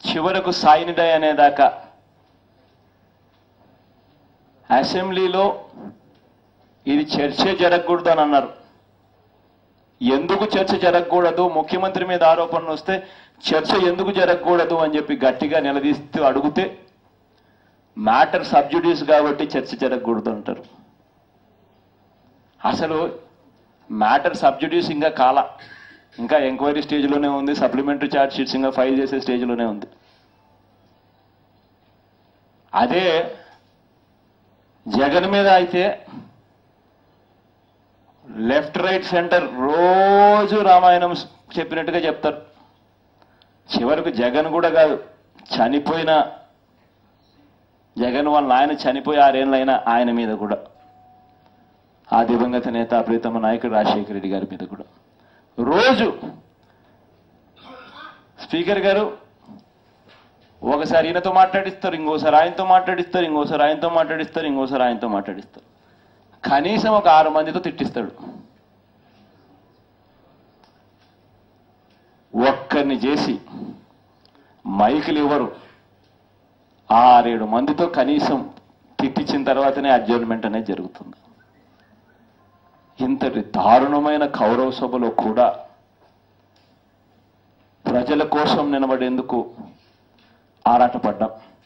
చివరకు సాయినిడై అనేదాకా అసెంబ్లీలో ఇది చర్చే జరగకూడదు అని అన్నారు ఎందుకు చర్చ జరగకూడదు ముఖ్యమంత్రి మీద ఆరోపణలు వస్తే చర్చ ఎందుకు జరగకూడదు అని చెప్పి గట్టిగా నిలదీస్తూ అడిగితే మ్యాటర్ సబ్జుడీస్ కాబట్టి చర్చ జరగకూడదు అంటారు అసలు మ్యాటర్ సబ్జుడీస్ ఇంకా కాల ఇంకా ఎంక్వైరీ స్టేజ్లోనే ఉంది సప్లిమెంటరీ ఛార్జ్ షీట్స్ ఇంకా ఫైల్ చేసే స్టేజ్లోనే ఉంది అదే జగన్ మీద అయితే లెఫ్ట్ రైట్ సెంటర్ రోజు రామాయణం చెప్పినట్టుగా చెప్తారు చివరకు జగన్ కూడా కాదు చనిపోయిన జగన్ వాళ్ళ ఆయన చనిపోయి ఆరేళ్ళైనా ఆయన మీద కూడా ఆ దివంగత నేత ప్రీతమ నాయకుడు రాజశేఖర రెడ్డి గారి మీద కూడా రోజు స్పీకర్ గారు ఒకసారి ఈయనతో మాట్లాడిస్తారు ఇంకోసారి ఆయనతో మాట్లాడిస్తారు ఇంకోసారి ఆయనతో మాట్లాడిస్తారు ఇంకోసారి ఆయనతో మాట్లాడిస్తారు కనీసం ఒక ఆరు మందితో తిట్టిస్తాడు ఒక్కరిని చేసి మైకులు ఇవ్వరు ఆరేడు మందితో కనీసం తిట్టించిన తర్వాతనే అడ్జర్న్మెంట్ అనేది జరుగుతుంది ఇంతటి దారుణమైన కౌరవ సభలో కూడా ప్రజల కోసం నిలబడేందుకు ఆరాటపడ్డాం